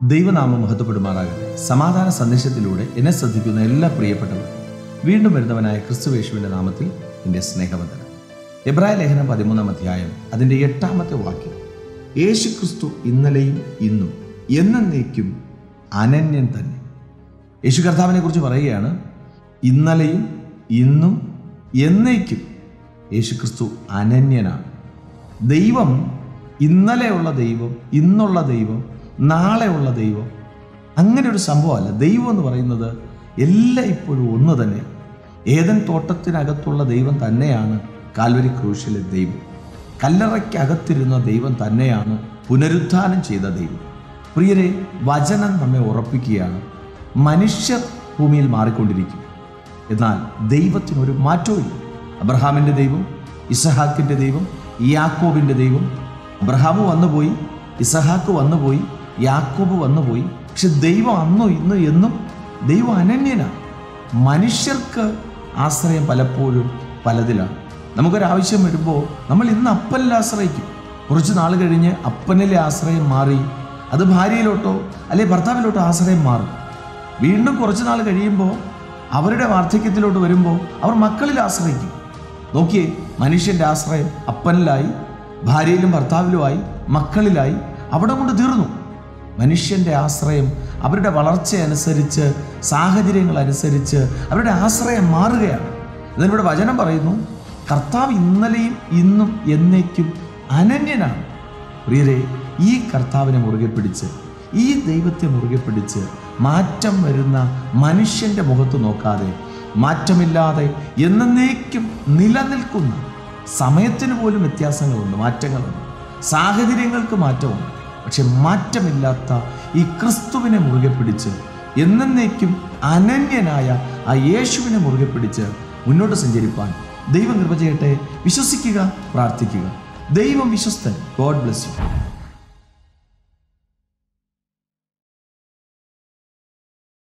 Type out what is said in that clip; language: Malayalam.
ദൈവനാമം മഹത്വപ്പെടുമാറാകട്ടെ സമാധാന സന്ദേശത്തിലൂടെ എന്നെ ശ്രദ്ധിക്കുന്ന എല്ലാ പ്രിയപ്പെട്ടവരും വീണ്ടും വരുന്നവനായ ക്രിസ്തുവേശുവിൻ്റെ നാമത്തിൽ എൻ്റെ സ്നേഹവന്ദനം എബ്രായ ലേഖനം പതിമൂന്നാം അധ്യായം അതിൻ്റെ എട്ടാമത്തെ വാക്യം യേശു ക്രിസ്തു ഇന്നലെയും ഇന്നും എന്നേക്കും അനന്യൻ തന്നെ യേശു കർത്താവിനെ കുറിച്ച് പറയുകയാണ് ഇന്നലെയും ഇന്നും എന്നേക്കും യേശു ക്രിസ്തു അനന്യനാണ് ദൈവം ഇന്നലെയുള്ള ദൈവം ഇന്നുള്ള ദൈവം നാളെയുള്ള ദൈവം അങ്ങനെ ഒരു സംഭവമല്ല ദൈവം എന്ന് പറയുന്നത് എല്ലാം ഇപ്പോഴും ഒന്ന് തന്നെ ഏതൻ തോട്ടത്തിനകത്തുള്ള ദൈവം തന്നെയാണ് കാൽവരി ക്രൂശിലെ ദൈവം കല്ലറയ്ക്കകത്തിരുന്ന ദൈവം തന്നെയാണ് പുനരുത്ഥാനം ചെയ്ത ദൈവം പ്രിയരെ വചനം നമ്മെ ഉറപ്പിക്കുകയാണ് മനുഷ്യർ ഭൂമിയിൽ മാറിക്കൊണ്ടിരിക്കും എന്നാൽ ദൈവത്തിനൊരു മാറ്റവും അബ്രഹാമിൻ്റെ ദൈവം ഇസഹാക്കിൻ്റെ ദൈവം യാക്കോബിൻ്റെ ദൈവം അബ്രഹാം വന്നുപോയി ഇസഹാക്ക് വന്നുപോയി യാക്കോബ് വന്നുപോയി പക്ഷെ ദൈവം അന്നും ഇന്ന് എന്നും ദൈവം അനന്യനാണ് മനുഷ്യർക്ക് ആശ്രയം പലപ്പോഴും പലതിലാണ് നമുക്കൊരാവശ്യം വരുമ്പോൾ നമ്മൾ ഇന്ന് അപ്പനിൽ ആശ്രയിക്കും കുറച്ച് നാൾ കഴിഞ്ഞ് അപ്പനിലെ ആശ്രയം മാറി അത് ഭാര്യയിലോട്ടോ അല്ലെ ഭർത്താവിലോട്ടോ ആശ്രയം മാറും വീണ്ടും കുറച്ച് നാൾ കഴിയുമ്പോൾ അവരുടെ വാർദ്ധക്യത്തിലോട്ട് വരുമ്പോൾ അവർ മക്കളിൽ ആശ്രയിക്കും നോക്കിയേ മനുഷ്യൻ്റെ ആശ്രയം അപ്പനിലായി ഭാര്യയിലും ഭർത്താവിലുമായി മക്കളിലായി അവിടെ കൊണ്ട് തീർന്നു മനുഷ്യൻ്റെ ആശ്രയം അവരുടെ വളർച്ചയനുസരിച്ച് സാഹചര്യങ്ങൾ അനുസരിച്ച് അവരുടെ ആശ്രയം മാറുകയാണ് എന്നാൽ ഇവിടെ വചനം പറയുന്നു കർത്താവ് ഇന്നലെയും ഇന്നും എന്നേക്കും അനന്യനാണ് പ്രിയരെ ഈ കർത്താവിനെ മുറുകെ പിടിച്ച് ഈ ദൈവത്തെ മുറുകെ പിടിച്ച് മാറ്റം വരുന്ന മനുഷ്യൻ്റെ മുഖത്ത് നോക്കാതെ മാറ്റമില്ലാതെ എന്നേക്കും നിലനിൽക്കുന്ന സമയത്തിന് പോലും വ്യത്യാസങ്ങളുണ്ട് മാറ്റങ്ങളുണ്ട് സാഹചര്യങ്ങൾക്ക് മാറ്റമുണ്ട് പക്ഷെ മാറ്റമില്ലാത്ത ഈ ക്രിസ്തുവിനെ മുറുകെ പിടിച്ച് എന്നേക്കും അനന്യനായ ആ യേശുവിനെ മുറുകെ പിടിച്ച് മുന്നോട്ട് സഞ്ചരിപ്പാൻ ദൈവം കൃപ ചെയ്യട്ടെ വിശ്വസിക്കുക പ്രാർത്ഥിക്കുക ദൈവം വിശ്വസ്തൻ ഗോഡ് ബ്ലെസ് യു